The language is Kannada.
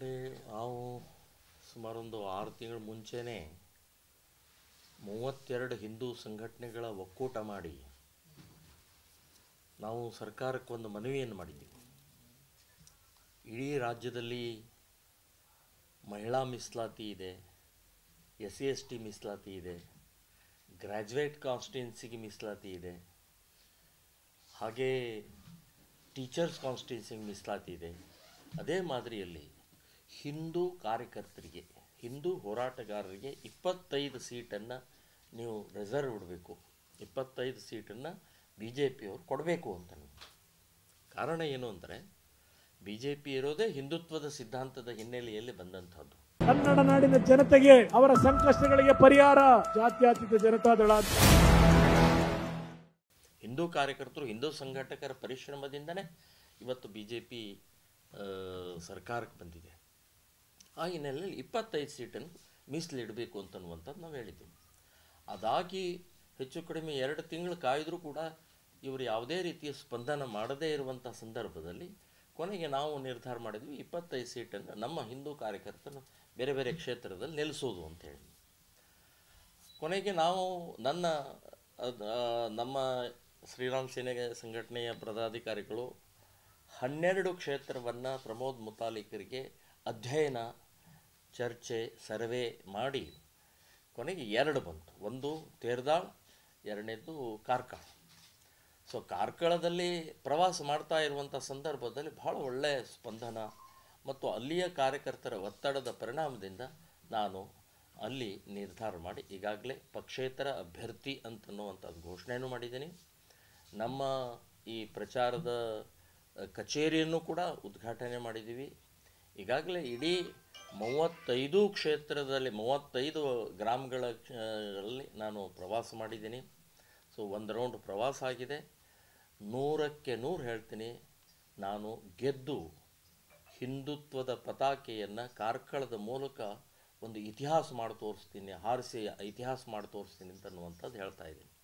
ಕಡೆ ನಾವು ಸುಮಾರೊಂದು ಆರು ತಿಂಗಳ ಮುಂಚೆನೇ ಮೂವತ್ತೆರಡು ಹಿಂದೂ ಸಂಘಟನೆಗಳ ಒಕ್ಕೂಟ ಮಾಡಿ ನಾವು ಸರ್ಕಾರಕ್ಕೆ ಒಂದು ಮನವಿಯನ್ನು ಮಾಡಿದ್ದೀವಿ ಇಡೀ ರಾಜ್ಯದಲ್ಲಿ ಮಹಿಳಾ ಮೀಸಲಾತಿ ಇದೆ ಎಸ್ ಸಿ ಎಸ್ ಟಿ ಮೀಸಲಾತಿ ಇದೆ ಗ್ರ್ಯಾಜುಯೇಟ್ ಕಾನ್ಸ್ಟಿಟ್ಯೂನ್ಸಿಗೆ ಮೀಸಲಾತಿ ಇದೆ ಹಾಗೇ ಟೀಚರ್ಸ್ ಕಾನ್ಸ್ಟಿಟ್ಯೂನ್ಸಿಗೆ ಮೀಸಲಾತಿ ಇದೆ ಅದೇ ಮಾದರಿಯಲ್ಲಿ ಹಿಂದೂ ಕಾರ್ಯಕರ್ತರಿಗೆ ಹಿಂದೂ ಹೋರಾಟಗಾರರಿಗೆ ಇಪ್ಪತ್ತೈದು ಸೀಟನ್ನು ನೀವು ರಿಸರ್ವ್ ಇಡಬೇಕು ಇಪ್ಪತ್ತೈದು ಸೀಟನ್ನು ಬಿ ಜೆ ಪಿಯವರು ಕೊಡಬೇಕು ಅಂತ ನೀವು ಕಾರಣ ಏನು ಅಂದರೆ ಬಿ ಜೆ ಪಿ ಇರೋದೇ ಹಿಂದುತ್ವದ ಸಿದ್ಧಾಂತದ ಹಿನ್ನೆಲೆಯಲ್ಲಿ ಬಂದಂಥದ್ದು ಕನ್ನಡ ನಾಡಿನ ಜನತೆಗೆ ಅವರ ಸಂಕಷ್ಟಗಳಿಗೆ ಪರಿಹಾರ ಜಾತ್ಯತೀತ ಜನತಾದಳ ಅಂತ ಹಿಂದೂ ಕಾರ್ಯಕರ್ತರು ಹಿಂದೂ ಸಂಘಟಕರ ಪರಿಶ್ರಮದಿಂದನೇ ಇವತ್ತು ಬಿ ಜೆ ಪಿ ಸರ್ಕಾರಕ್ಕೆ ಬಂದಿದೆ ಆ ಹಿನ್ನೆಲೆಯಲ್ಲಿ ಇಪ್ಪತ್ತೈದು ಸೀಟನ್ನು ಮೀಸಲಿಡಬೇಕು ಅಂತನ್ನುವಂಥದ್ದು ನಾವು ಹೇಳಿದ್ದೀವಿ ಅದಾಗಿ ಹೆಚ್ಚು ಕಡಿಮೆ ಎರಡು ತಿಂಗಳು ಕಾಯ್ದರೂ ಕೂಡ ಇವರು ಯಾವುದೇ ರೀತಿಯ ಸ್ಪಂದನ ಮಾಡದೇ ಇರುವಂಥ ಸಂದರ್ಭದಲ್ಲಿ ಕೊನೆಗೆ ನಾವು ನಿರ್ಧಾರ ಮಾಡಿದ್ವಿ ಇಪ್ಪತ್ತೈದು ಸೀಟನ್ನು ನಮ್ಮ ಹಿಂದೂ ಕಾರ್ಯಕರ್ತರು ಬೇರೆ ಬೇರೆ ಕ್ಷೇತ್ರದಲ್ಲಿ ನಿಲ್ಲಿಸೋದು ಅಂತೇಳಿ ಕೊನೆಗೆ ನಾವು ನನ್ನ ಅದ್- ಆ, ನಮ್ಮ ಶ್ರೀರಾಮ್ ಸೇನೆ ಸಂಘಟನೆಯ ಪದಾಧಿಕಾರಿಗಳು ಹನ್ನೆರಡು ಕ್ಷೇತ್ರವನ್ನು ಪ್ರಮೋದ್ ಮುತಾಲಿಕರಿಗೆ ಅಧ್ಯಯನ ಚರ್ಚೆ ಸರ್ವೆ ಮಾಡಿ ಕೊನೆಗೆ ಎರಡು ಬಂತು ಒಂದು ತೇರ್ದಾಳ್ ಎರಡನೇದು ಕಾರ್ಕಳ ಸೊ ಕಾರ್ಕಳದಲ್ಲಿ ಪ್ರವಾಸ ಮಾಡ್ತಾ ಇರುವಂಥ ಸಂದರ್ಭದಲ್ಲಿ ಬಹಳ ಒಳ್ಳೆಯ ಸ್ಪಂದನ ಮತ್ತು ಅಲ್ಲಿಯ ಕಾರ್ಯಕರ್ತರ ಒತ್ತಡದ ಪರಿಣಾಮದಿಂದ ನಾನು ಅಲ್ಲಿ ನಿರ್ಧಾರ ಮಾಡಿ ಈಗಾಗಲೇ ಪಕ್ಷೇತರ ಅಭ್ಯರ್ಥಿ ಅಂತನ್ನುವಂಥದ್ದು ಘೋಷಣೆಯನ್ನು ಮಾಡಿದ್ದೀನಿ ನಮ್ಮ ಈ ಪ್ರಚಾರದ ಅ, ಕಚೇರಿಯನ್ನು ಕೂಡ ಉದ್ಘಾಟನೆ ಮಾಡಿದ್ದೀವಿ ಈಗಾಗಲೇ ಇಡೀ ಮೂವತ್ತೈದು ಕ್ಷೇತ್ರದಲ್ಲಿ ಮೂವತ್ತೈದು ಗ್ರಾಮಗಳ ಆ, ರಲ್ಲಿ ನಾನು ಪ್ರವಾಸ ಮಾಡಿದ್ದೀನಿ ಸೊ ಒಂದು ರೌಂಡ್ ಪ್ರವಾಸ ಆಗಿದೆ ನೂರಕ್ಕೆ ನೂರು ಹೇಳ್ತೀನಿ ನಾನು ಗೆದ್ದು ಹಿಂದುತ್ವದ ಪತಾಕೆಯನ್ನು ಕಾರ್ಕಳದ ಮೂಲಕ ಒಂದು ಇತಿಹಾಸ ಮಾಡಿ ತೋರಿಸ್ತೀನಿ ಹಾರಿಸಿ ಇತಿಹಾಸ ಮಾಡಿ ತೋರಿಸ್ತೀನಿ ಅಂತನ್ನುವಂಥದ್ದು ಹೇಳ್ತಾ ಇದ್ದೀನಿ